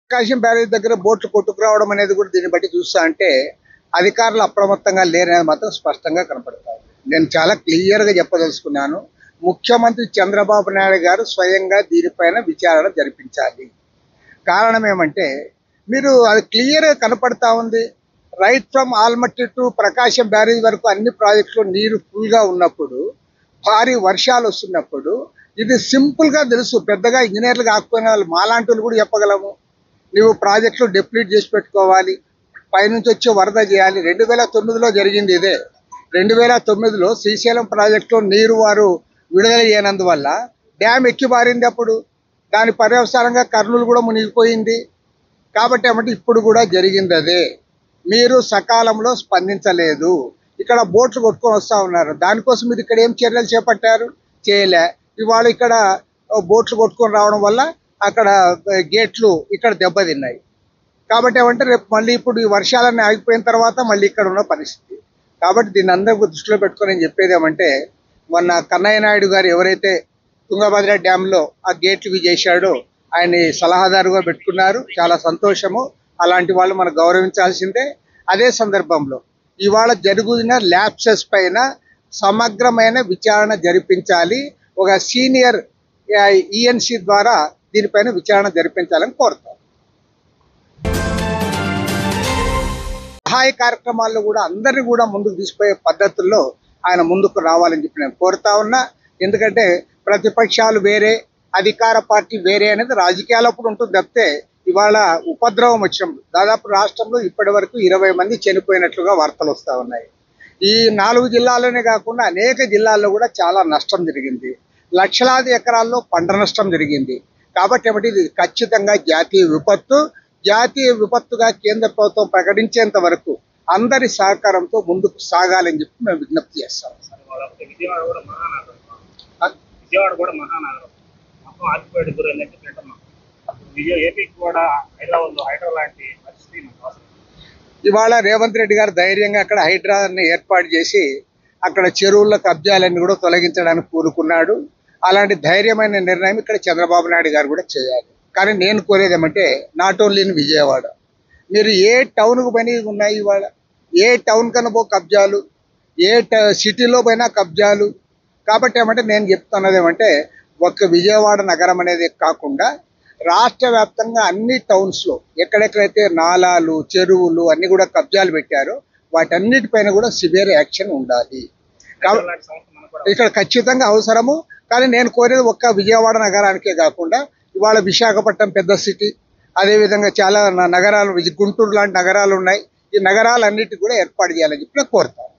ప్రకాశం barrage దగ్గర బోట్లు కొట్టుకురావడం అనేది కూడా దీన్ని బట్టి చూస్తా అంటే అధికారులు అప్రమత్తంగా లేరనేది మాత్రం స్పష్టంగా కనపడతారు నేను చాలా క్లియర్ గా చెప్పదలుచుకున్నాను ముఖ్యమంత్రి చంద్రబాబు నాయుడు గారు స్వయంగా దీనిపైన విచారణ జరిపించాలి కారణం ఏమంటే మీరు అది క్లియర్ గా కనపడతా ఉంది right from Almatti to Prakasam barrage వరకు అన్ని ప్రాజెక్టులు నీరు ఫుల్ గా ఉన్నప్పుడు భారీ వర్షాలు వస్తున్నప్పుడు ఇది సింపుల్ గా తెలుసు పెద్దగా ఇంజనీర్లు కాకపోయిన వాళ్ళు మాలాంటి వాళ్ళు కూడా చెప్పగలము నువ్వు ప్రాజెక్టులు డెప్లీట్ చేసి పెట్టుకోవాలి పైనుంచి వచ్చి వరద చేయాలి రెండు వేల తొమ్మిదిలో జరిగింది ఇదే రెండు వేల తొమ్మిదిలో శ్రీశైలం ప్రాజెక్టులో నీరు వారు విడుదల చేయనందువల్ల డ్యామ్ ఎక్కి పారింది అప్పుడు దాని పర్యవసానంగా కర్నూలు కూడా మునిగిపోయింది కాబట్టి ఏమంటే ఇప్పుడు కూడా జరిగింది అదే మీరు సకాలంలో స్పందించలేదు ఇక్కడ బోట్లు కొట్టుకొని వస్తా ఉన్నారు దానికోసం మీరు ఇక్కడ ఏం చర్యలు చేపట్టారు చేయలే ఇవాళ ఇక్కడ ఓ, బోట్లు కొట్టుకొని రావడం వల్ల అక్కడ ఆ, గేట్లు ఇక్కడ దెబ్బతిన్నాయి కాబట్టి ఏమంటే రేపు మళ్ళీ ఇప్పుడు ఈ వర్షాలన్నీ ఆగిపోయిన తర్వాత మళ్ళీ ఇక్కడ ఉన్న పరిస్థితి కాబట్టి దీన్ని అందరూ దృష్టిలో పెట్టుకొని నేను చెప్పేది ఏమంటే మొన్న కన్నయ్య నాయుడు గారు ఎవరైతే తుంగభద్ర డ్యాంలో ఆ గేట్లు ఇవి చేశాడో ఆయన్ని సలహాదారుగా పెట్టుకున్నారు చాలా సంతోషము అలాంటి వాళ్ళు మనం గౌరవించాల్సిందే అదే సందర్భంలో ఇవాళ జరుగుతున్న ల్యాప్సెస్ పైన సమగ్రమైన విచారణ జరిపించాలి ఒక సీనియర్ ఈఎన్సి ద్వారా దీనిపైన విచారణ జరిపించాలని కోరుతాం సహాయ కార్యక్రమాల్లో కూడా అందరినీ కూడా ముందుకు తీసుకుపోయే పద్ధతుల్లో ఆయన ముందుకు రావాలని చెప్పి నేను కోరుతా ఉన్నా ఎందుకంటే ప్రతిపక్షాలు వేరే అధికార పార్టీ వేరే అనేది రాజకీయాలప్పుడు ఉంటుంది తప్పితే ఇవాళ ఉపద్రవం వచ్చినప్పుడు దాదాపు రాష్ట్రంలో ఇప్పటి వరకు ఇరవై మంది చనిపోయినట్లుగా వార్తలు వస్తూ ఉన్నాయి ఈ నాలుగు జిల్లాల్లోనే కాకుండా అనేక జిల్లాల్లో కూడా చాలా నష్టం జరిగింది లక్షలాది ఎకరాల్లో పంట నష్టం జరిగింది కాబట్టి ఏమిటి ఇది ఖచ్చితంగా జాతీయ విపత్తు జాతీయ విపత్తుగా కేంద్ర ప్రభుత్వం ప్రకటించేంత వరకు అందరి సహకారంతో ముందుకు సాగాలని చెప్పి మేము విజ్ఞప్తి చేస్తాం వాళ్ళకి విజయవాడ కూడా మహానగరం విజయవాడ కూడా మహానగరం మొత్తం ఆక్యుపైడ్ గురైందంటే తింటున్నాం విజయ ఏపీకి కూడా హైదరాబాద్ లో హైదరాబాద్ లాంటి పరిస్థితి మనకు అవసరం ఇవాళ రేవంత్ రెడ్డి గారు ధైర్యంగా అక్కడ హైడ్రాని ఏర్పాటు చేసి అక్కడ చెరువుల కబ్జాలన్నీ కూడా తొలగించడానికి కూరుకున్నాడు అలాంటి ధైర్యమైన నిర్ణయం ఇక్కడ చంద్రబాబు నాయుడు గారు కూడా చేయాలి కానీ నేను కోరేది ఏమంటే నాట్ ఓన్లీ ఇన్ విజయవాడ మీరు ఏ టౌన్కు పని ఉన్నాయి ఇవాళ ఏ టౌన్ కన్నా పో కబ్జాలు ఏ ట- సిటీలో పోయినా కబ్జాలు కాబట్టి ఏమంటే నేను చెప్తున్నది ఏమంటే ఒక్క విజయవాడ నగరం అనేది కాకుండా రాష్ట్ర వ్యాప్తంగా అన్ని టౌన్స్ లో ఎక్కడెక్కడైతే నాలాలు చెరువులు అన్ని కూడా కబ్జాలు పెట్టారో వాటన్నిటిపైన కూడా సివియర్ యాక్షన్ ఉండాలి కాబ- లాంటి సంస్థ మనకు కూడా ఇక్కడ ఖచ్చితంగా అవసరము కానీ నేను కోరేది ఒక్క విజయవాడ నగరానికే కాకుండా ఇవాళ విశాఖపట్నం పెద్ద సిటీ అదేవిధంగా చాలా న- నగరాలు విజ- గుంటూరు లాంటి నగరాలు ఉన్నాయి ఈ నగరాలన్నిటి కూడా ఏర్పాటు చేయాలని చెప్పి నేను కోరుతాను